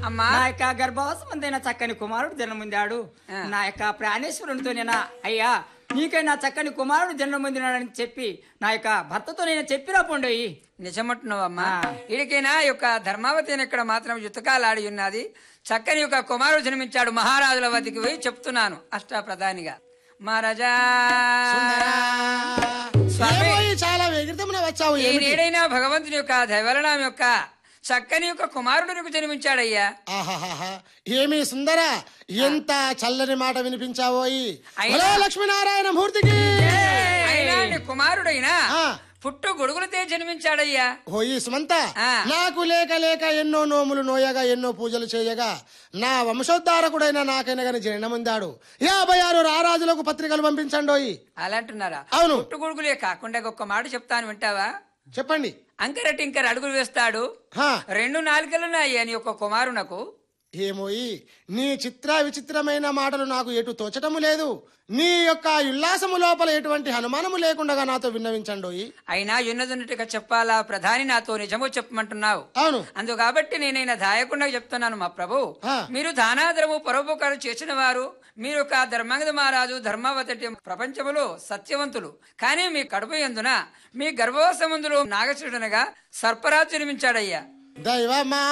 అమ్మా. నా యొక్క గర్భవాసమందైన చక్కని కుమారుడు జన్మొందాడు ఆ. నా యొక్క ప్రాణేశ్వరునితో నేను అయ్యా నీకైనా చక్కని కుమారుడు జన్మొందినాడని చెప్పి నా యొక్క భర్తతో నేను చెప్పిరా పొండోయి నిజమంటున్నావమ్మా ఆ. ఇడికైనా యొక్క ధర్మావతి అని ఇక్కడ మాత్రం యుతకాలు ఆడి ఉన్నది చక్కని యొక్క కుమారుడు జన్మించాడు మహారాజుల వద్దకు పోయి చెప్తున్నాను అష్టాప్రధానిగా మహారాజా స్వామి. ఏమో ఈ చాలా ఎగిరితమున వచ్చావు ఈ ఏమిటి? నేడైనా భగవంతుని యొక్క దైవలనాం యొక్క చక్కని యొక్క కుమారుడు నీకు జన్మించాడయ్యా ఆహాహాహా. ఏమి సుందర ఎంత చల్లని మాట వినిపించావోయి అయినా- హలో లక్ష్మీనారాయణ మూర్తికి అయినా నీ కుమారుడైనా ఆ. పుట్టు గొడుగులతే జన్మించాడయ్యా ఓయి సుమంత ఆ. నాకు లేక లేక ఎన్నో నోములు నోయగా ఎన్నో పూజలు చేయగా నా వంశోద్ధారకుడైన నాకైనా గాని జననముందాడు యాభై ఆరు రారాజులకు పత్రికలు పంపించండోయి అలా అంటున్నారా అవును. పుట్టు గొడుగులే కాకుండా ఒక్క మాట చెప్తాను వింటావా చెప్పండి అంకర టింకర అడుగులు వేస్తాడు హా రెండు నాలుకలున్నాయి అని ఒక కుమారునకు ఏమోయి నీ చిత్ర విచిత్రమైన మాటలు నాకు ఎటు తోచటము లేదు నీ యొక్క ఉల్లాసము లోపల ఎటువంటి హనుమానము లేకుండా నాతో విన్నవించండోయి అయినా ఉన్నదున్నట్టుగా చెప్పాలా ప్రధాని నాతో నిజము చెప్పమంటున్నావు అవును అందు కాబట్టి నేనైనా దాయకుండా చెప్తున్నాను మా ప్రభు ఆ. మీరు దానాదరము పరోపకారం చేసిన వారు మీరు ఒక ధర్మంగద మహారాజు ధర్మావతి ప్రపంచములో సత్యవంతులు కానీ మీ కడుపు ఎందున మీ గర్భవాసమందులో నాగసుడనగా సర్పరాజు జన్మించాడయ్యా దైవమా